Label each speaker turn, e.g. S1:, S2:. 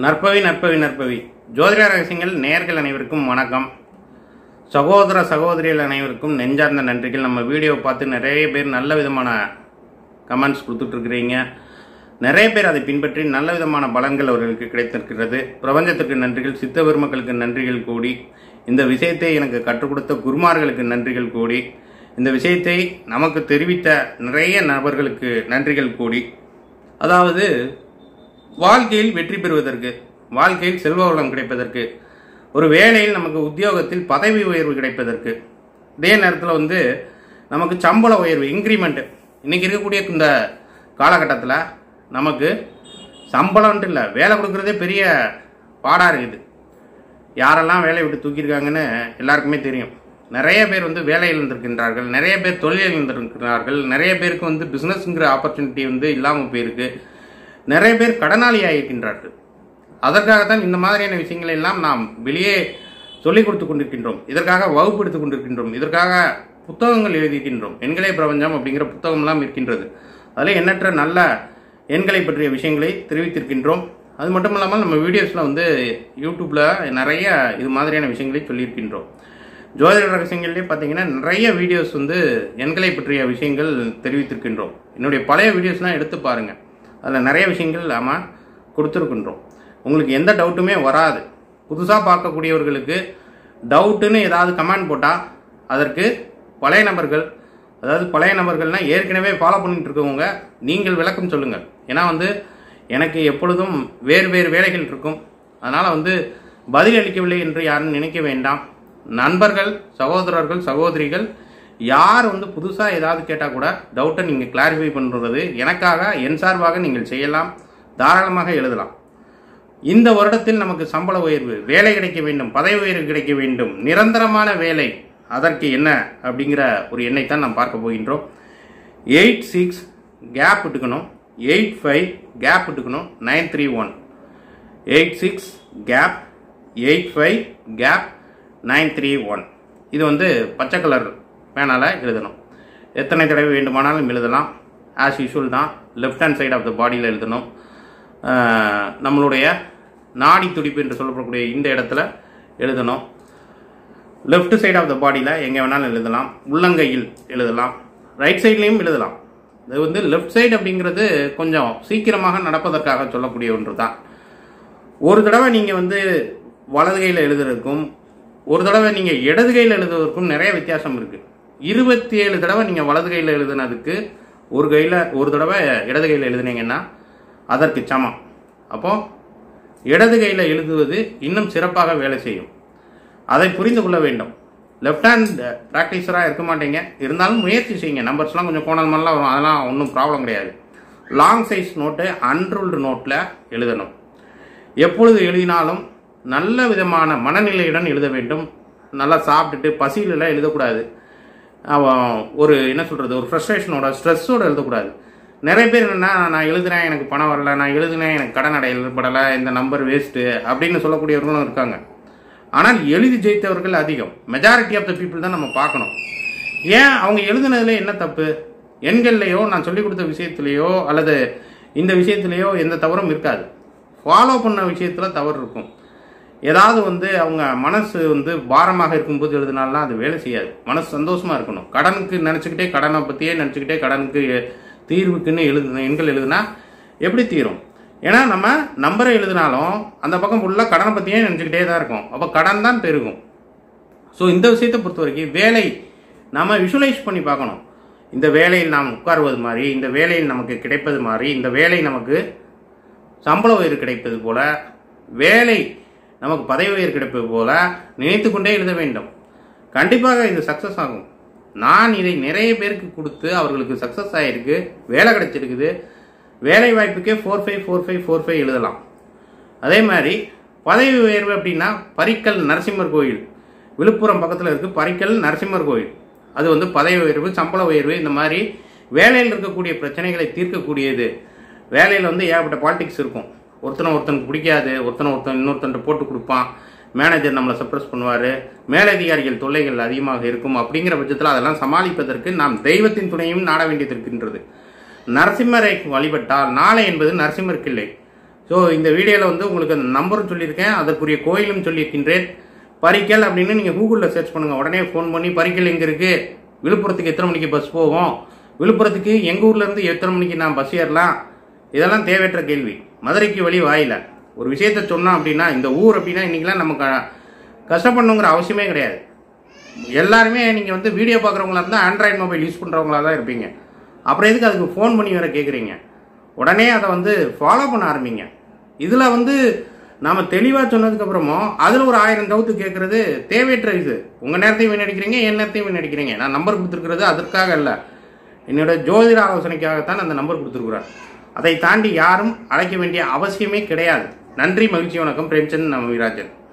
S1: நற்பவி நற்பவி நற்பவி ஜோதிட ரகசியங்கள் நேர்கள் அனைவருக்கும் வணக்கம் சகோதர சகோதரிகள் அனைவருக்கும் நெஞ்சார்ந்த நன்றிகள் நம்ம வீடியோவை பார்த்து நிறைய பேர் நல்ல விதமான கமெண்ட்ஸ் கொடுத்துட்ருக்கிறீங்க நிறைய பேர் அதை பின்பற்றி நல்ல விதமான பலன்கள் அவர்களுக்கு கிடைத்திருக்கிறது பிரபஞ்சத்திற்கு நன்றிகள் சித்த பெருமக்களுக்கு நன்றிகள் கூடி இந்த விஷயத்தை எனக்கு கற்றுக் கொடுத்த குருமார்களுக்கு நன்றிகள் கூடி இந்த விஷயத்தை நமக்கு தெரிவித்த நிறைய நபர்களுக்கு நன்றிகள் கூடி அதாவது வாழ்க்கையில் வெற்றி பெறுவதற்கு வாழ்க்கையில் செல்வ வளம் கிடைப்பதற்கு ஒரு வேலையில் நமக்கு உத்தியோகத்தில் பதவி உயர்வு கிடைப்பதற்கு இதே நேரத்தில் வந்து நமக்கு சம்பள உயர்வு இன்க்ரிமெண்ட் இன்னைக்கு இருக்கக்கூடிய இந்த காலகட்டத்தில் நமக்கு சம்பளம்ன்ட்டு இல்லை வேலை கொடுக்குறதே பெரிய பாடாக இருக்குது யாரெல்லாம் வேலையை விட்டு தூக்கியிருக்காங்கன்னு எல்லாருக்குமே தெரியும் நிறைய பேர் வந்து வேலை இழந்திருக்கின்றார்கள் நிறைய பேர் தொழில் இழந்திருக்கிறார்கள் நிறைய பேருக்கு வந்து பிஸ்னஸ்ங்கிற ஆப்பர்ச்சுனிட்டி வந்து இல்லாமல் போயிருக்கு நிறைய பேர் கடனாளி ஆகியிருக்கின்றார்கள் அதற்காகத்தான் இந்த மாதிரியான விஷயங்களை எல்லாம் நாம் வெளியே சொல்லிக் கொடுத்து கொண்டிருக்கின்றோம் இதற்காக வகுப்பு எடுத்துக் கொண்டிருக்கின்றோம் இதற்காக புத்தகங்கள் எழுதியிருக்கின்றோம் எண்களே பிரபஞ்சம் அப்படிங்கிற புத்தகம்லாம் இருக்கின்றது அதில் எண்ணற்ற நல்ல எண்களை பற்றிய விஷயங்களை தெரிவித்திருக்கின்றோம் அது மட்டும் இல்லாமல் நம்ம வீடியோஸில் வந்து யூடியூப்பில் நிறைய இது மாதிரியான விஷயங்களை சொல்லியிருக்கின்றோம் ஜோதிட ரகசியங்கள்லேயே பார்த்தீங்கன்னா நிறைய வீடியோஸ் வந்து எண்களை பற்றிய விஷயங்கள் தெரிவித்திருக்கின்றோம் என்னுடைய பழைய வீடியோஸ்லாம் எடுத்து பாருங்கள் அதில் நிறைய விஷயங்கள் நாம் கொடுத்துருக்கின்றோம் உங்களுக்கு எந்த டவுட்டுமே வராது புதுசாக பார்க்கக்கூடியவர்களுக்கு டவுட்டுன்னு ஏதாவது கமெண்ட் போட்டால் அதற்கு பழைய நபர்கள் அதாவது பழைய நபர்கள்னா ஏற்கனவே ஃபாலோ பண்ணிட்டு இருக்கவங்க நீங்கள் விளக்கம் சொல்லுங்கள் ஏன்னா வந்து எனக்கு எப்பொழுதும் வேறு வேறு வேலைகள் இருக்கும் அதனால் வந்து பதில் அளிக்கவில்லை என்று யாரும் நினைக்க வேண்டாம் நண்பர்கள் சகோதரர்கள் சகோதரிகள் யார் வந்து புதுசாக ஏதாவது கேட்டால் கூட டவுட்டை நீங்கள் கிளாரிஃபை பண்ணுறது எனக்காக என் சார்பாக நீங்கள் செய்யலாம் தாராளமாக எழுதலாம் இந்த வருடத்தில் நமக்கு சம்பள உயர்வு வேலை கிடைக்க வேண்டும் பதவி உயர்வு கிடைக்க வேண்டும் நிரந்தரமான வேலை அதற்கு என்ன அப்படிங்கிற ஒரு எண்ணைத்தான் நாம் பார்க்க போகின்றோம் எயிட் சிக்ஸ் கேப் விட்டுக்கணும் எயிட் ஃபைவ் கேப் விட்டுக்கணும் nine three one eight six gap eight five gap nine three one இது வந்து பச்சை கலர் பேனால் எழுதணும் எத்தனை தடவை வேண்டுமானாலும் எழுதலாம் ஆஸ் யூஷுவல் தான் left hand side of the பாடியில் எழுதணும் ஆஹ் நம்மளுடைய நாடி துடிப்பு என்று சொல்லப்படக்கூடிய இந்த இடத்துல எழுதணும் லெஃப்ட் சைடு ஆஃப் த பாடியில் எங்கே வேணாலும் எழுதலாம் உள்ளங்கையில் எழுதலாம் ரைட் சைட்லேயும் எழுதலாம் இது வந்து லெஃப்ட் சைடு அப்படிங்கிறது கொஞ்சம் சீக்கிரமாக நடப்பதற்காக சொல்லக்கூடிய ஒன்று தான் ஒரு தடவை நீங்கள் வந்து வலது கையில் எழுதுறதுக்கும் ஒரு தடவை நீங்கள் இடது கையில் எழுதுவதற்கும் நிறைய வித்தியாசம் இருக்குது இருபத்தி ஏழு தடவை நீங்கள் வலது கையில் எழுதுனதுக்கு ஒரு கையில் ஒரு தடவை இடது கையில் எழுதுனீங்கன்னா அதற்கு சமம் அப்போது இடது கையில் எழுதுவது இன்னும் சிறப்பாக வேலை செய்யும் அதை புரிந்து கொள்ள வேண்டும் லெஃப்ட் ஹேண்ட் ப்ராக்டிஸராக இருக்க மாட்டீங்க இருந்தாலும் முயற்சி செய்யுங்க நம்பர்ஸ்லாம் கொஞ்சம் கோணல் மாதிரிலாம் வரும் அதெல்லாம் ஒன்றும் ப்ராப்ளம் கிடையாது லாங் சைஸ் நோட்டு அன்ரூல்டு நோட்டில் எழுதணும் எப்பொழுது எழுதினாலும் நல்ல விதமான மனநிலையுடன் எழுத வேண்டும் நல்லா சாப்பிட்டுட்டு பசியிலலாம் எழுதக்கூடாது அவன் ஒரு என்ன சொல்கிறது ஒரு ஃப்ரஸ்ட்ரேஷனோட ஸ்ட்ரெஸ்ஸோட எழுதக்கூடாது நிறைய பேர் என்னென்னா நான் எழுதுறேன் எனக்கு பணம் வரல நான் எழுதுனேன் எனக்கு கடன் அடையப்படலை இந்த நம்பர் வேஸ்ட்டு அப்படின்னு சொல்லக்கூடியவர்களும் இருக்காங்க ஆனால் எழுதி ஜெயித்தவர்கள் அதிகம் மெஜாரிட்டி ஆஃப் த பீப்புள் தான் நம்ம பார்க்கணும் ஏன் அவங்க எழுதுனதுல என்ன தப்பு எண்கள்லையோ நான் சொல்லிக் கொடுத்த விஷயத்துலையோ அல்லது இந்த விஷயத்துலையோ எந்த தவறும் இருக்காது ஃபாலோ பண்ண விஷயத்தில் தவறு இருக்கும் ஏதாவது வந்து அவங்க மனசு வந்து பாரமாக இருக்கும்போது எழுதினாலாம் அது வேலை செய்யாது மனசு சந்தோஷமாக இருக்கணும் கடனுக்கு நினச்சிக்கிட்டே கடனை பற்றியே நினச்சிக்கிட்டே கடனுக்கு தீர்வுக்குன்னு எழுது எண்கள் எழுதுனா எப்படி தீரும் ஏன்னா நம்ம நம்பரை எழுதினாலும் அந்த பக்கம் ஃபுல்லாக கடனை பற்றியே நினச்சிக்கிட்டே தான் இருக்கும் அப்போ கடன் தான் பெருகும் ஸோ இந்த விஷயத்தை பொறுத்த வரைக்கும் வேலை நம்ம விஷுவலைஸ் பண்ணி பார்க்கணும் இந்த வேலையில் நாம் உட்காருவது மாதிரி இந்த வேலையில் நமக்கு கிடைப்பது மாதிரி இந்த வேலை நமக்கு சம்பள உயர்வு கிடைப்பது போல வேலை நமக்கு பதவி உயர்வு கிடைப்பது போல நினைத்து கொண்டே எழுத வேண்டும் கண்டிப்பாக இது சக்ஸஸ் ஆகும் நான் இதை நிறைய பேருக்கு கொடுத்து அவர்களுக்கு சக்ஸஸ் ஆகிருக்கு வேலை கிடைச்சிருக்குது வேலை வாய்ப்புக்கே four five four five four five எழுதலாம் அதே மாதிரி பதவி உயர்வு அப்படின்னா பரிக்கல் நரசிம்மர் கோயில் விழுப்புரம் பக்கத்தில் இருக்குது பரிக்கல் நரசிம்மர் கோயில் அது வந்து பதவி உயர்வு சம்பள உயர்வு இந்த மாதிரி வேலையில் இருக்கக்கூடிய பிரச்சனைகளை தீர்க்கக்கூடியது வேலையில் வந்து ஏகப்பட்ட பாலிடிக்ஸ் இருக்கும் ஒருத்தனை ஒருத்தனுக்கு பிடிக்காது ஒருத்தனை ஒருத்தன் இன்னொருத்தன்ட்ட போட்டு கொடுப்பான் மேனேஜர் நம்மளை சப்ரஸ் பண்ணுவார் மேலதிகாரிகள் தொல்லைகள் அதிகமாக இருக்கும் அப்படிங்கிற பட்சத்தில் அதெல்லாம் சமாளிப்பதற்கு நாம் தெய்வத்தின் துணையும் நாட வேண்டியது இருக்கின்றது நரசிம்மரை வழிபட்டால் நாளை என்பது நரசிம்மருக்கு இல்லை ஸோ இந்த வீடியோவில் வந்து உங்களுக்கு அந்த நம்பரும் சொல்லியிருக்கேன் அதற்குரிய கோயிலும் சொல்லியிருக்கின்றேன் பரிக்கல் அப்படின்னு நீங்கள் கூகுளில் சர்ச் பண்ணுங்கள் உடனே ஃபோன் பண்ணி பரிக்கல் எங்கே இருக்குது விழுப்புரத்துக்கு எத்தனை மணிக்கு பஸ் போகும் விழுப்புரத்துக்கு எங்கள் ஊர்லேருந்து எத்தனை மணிக்கு நான் பஸ் ஏறலாம் இதெல்லாம் தேவையற்ற கேள்வி மதுரைக்கு வழி வாயில ஒரு விஷயத்த சொன்னோம் அப்படின்னா இந்த ஊர் அப்படின்னா இன்றைக்கெலாம் நம்ம க கஷ்டப்படணுங்கிற அவசியமே கிடையாது எல்லாருமே நீங்கள் வந்து வீடியோ பார்க்குறவங்களா இருந்தால் ஆண்ட்ராய்டு மொபைல் யூஸ் பண்ணுறவங்களா தான் இருப்பீங்க அப்புறம் எதுக்கு அதுக்கு ஃபோன் பண்ணி வேற கேட்குறீங்க உடனே அதை வந்து ஃபாலோ பண்ண ஆரம்பிங்க இதில் வந்து நாம் தெளிவாக சொன்னதுக்கப்புறமும் அதில் ஒரு ஆயிரம் தவிர்த்து கேட்குறது தேவையற்ற இது உங்கள் நேரத்தையும் வீணடிக்கிறீங்க என் நேரத்தையும் வீணடிக்கிறீங்க நான் நம்பர் கொடுத்துருக்கிறது அதற்காக இல்லை என்னோட ஜோதிட ஆலோசனைக்காகத்தான் அந்த நம்பர் கொடுத்துருக்குறேன் அதை தாண்டி யாரும் அழைக்க வேண்டிய அவசியமே கிடையாது நன்றி மகிழ்ச்சி வணக்கம் பிரேம்சந்த் நம்ம வீராஜன்